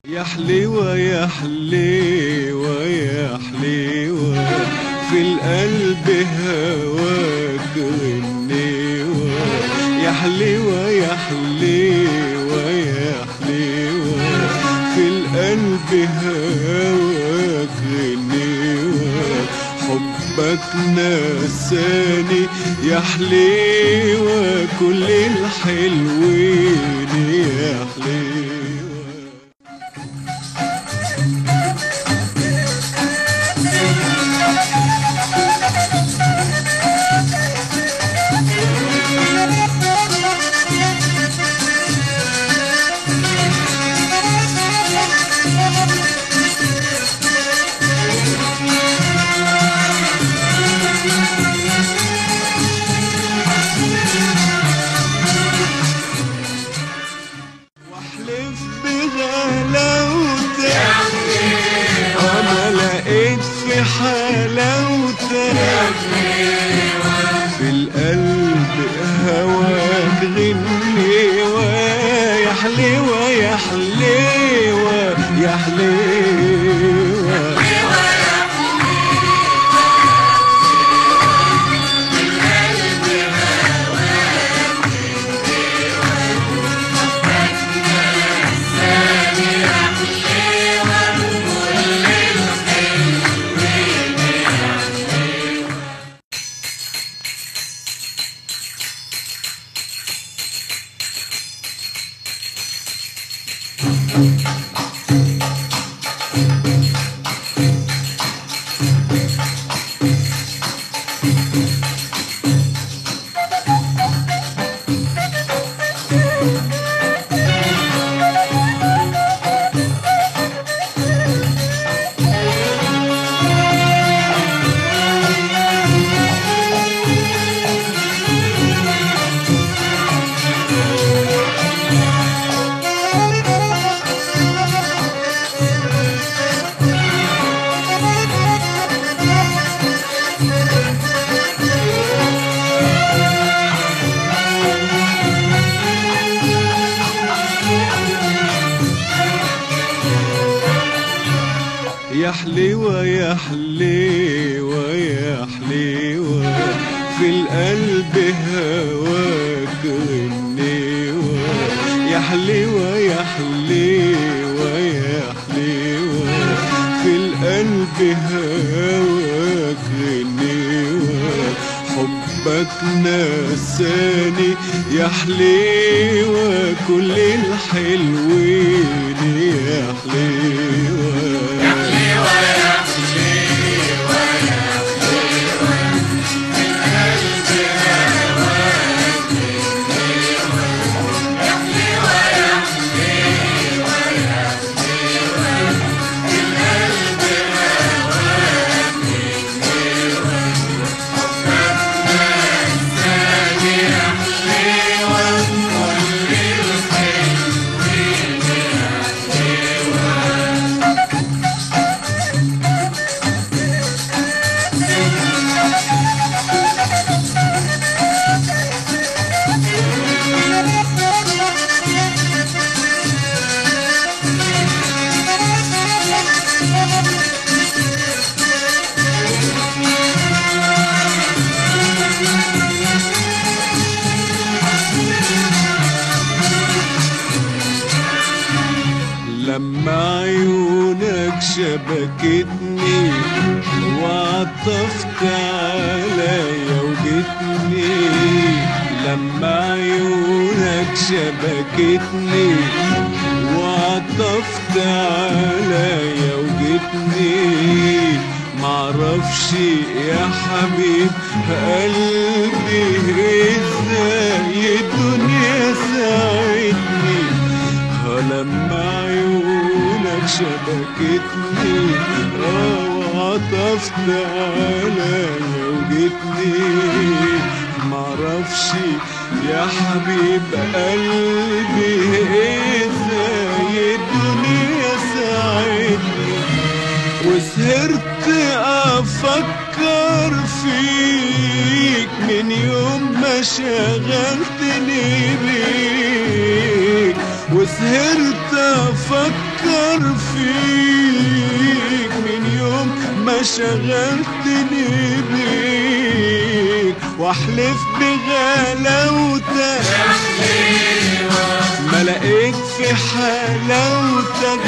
يا حليوة يا حليوة يا حليوة في القلب هواك غنيوة يا حليوة يا حليوة يا حليوة في القلب هواك غنيوة حبك نساني يا حليوة كل الحلوين يا حليوة واحلف بغلاوتك انا لقيت في حلاوتك في القلب هواك غنيوة يا حليوة يا حليوة يا حليوة يا حليوة يا حليوة يا حليوة في القلب هواك غنيوة يا حليوة يا حليوة يا حليوة في القلب هواك غنيوة حبك نساني يا حليوة كل الحلوين يا حليوة لما عيونك شبكتني وعطفت عليا وجتني لما عيونك شبكتني وعطفت عليا وجتني معرفش يا حبيب قلبي ازاي الدنيا ساعدني لما عيونك شبكتني اه وعطفت عليا وجتني معرفش يا حبيب قلبي ازاي الدنيا ساعدني وسهرت افكر فيك من يوم ما شغلتني بيك وسهرت افكر بفكر فيك من يوم ما شغلتني بيك واحلف بغلاوتك ما لقيت في حلاوتك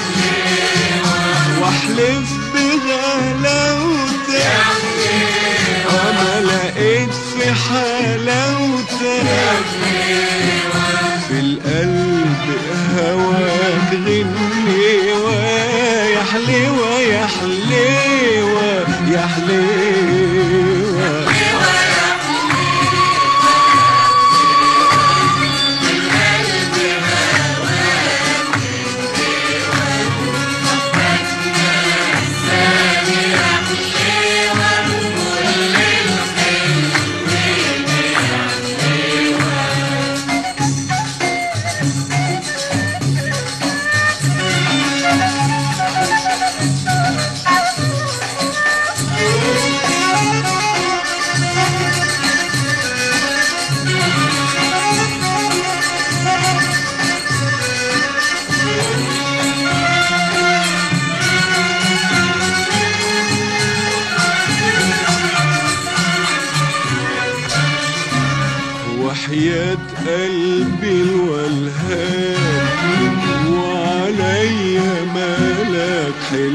واحلف بغلاوتك انا لقيت في حلاوتك في القلب هواك غنيوة يا حليوة يا حليوة يا حليوة وحياة قلبي الولهان وعليا مالك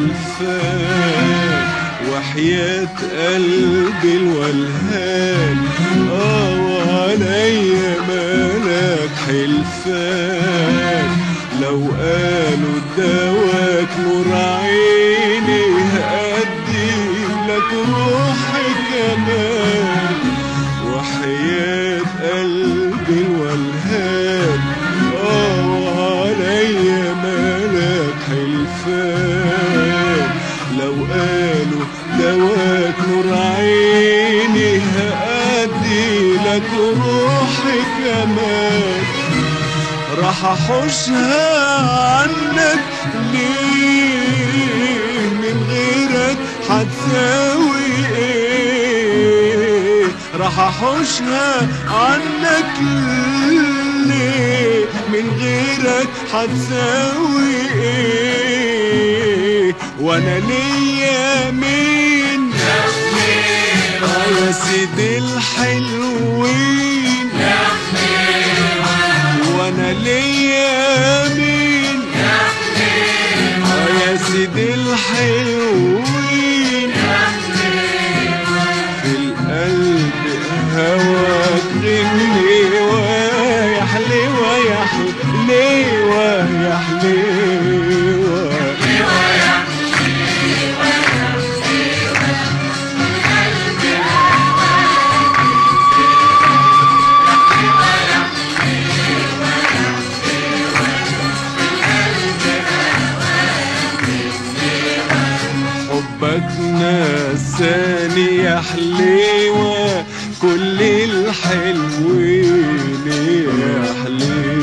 حلفان وحياة قلبي الولهان اه وعليا مالك حلفان لو قالوا دواك نور عيني هأدي لك روحي كمان وحياة قلبي الولهان اه وعليا مالك حلفان لو قالوا دواك نور عيني هأدي لك روحي كمان راح احوشها عنك ليه من غيرك هتساوي ايه راح احوشها عنك ليه من غيرك هتساوي ايه وانا ليا مين آه يا سيدي الحلوين وانا ليا مين آه يا سيدي الحلوين في القلب هواك غنيوة يا حليوة يا حليوة يا حليوة حبك نساني يا حليوة كل الحلوين يا حليوة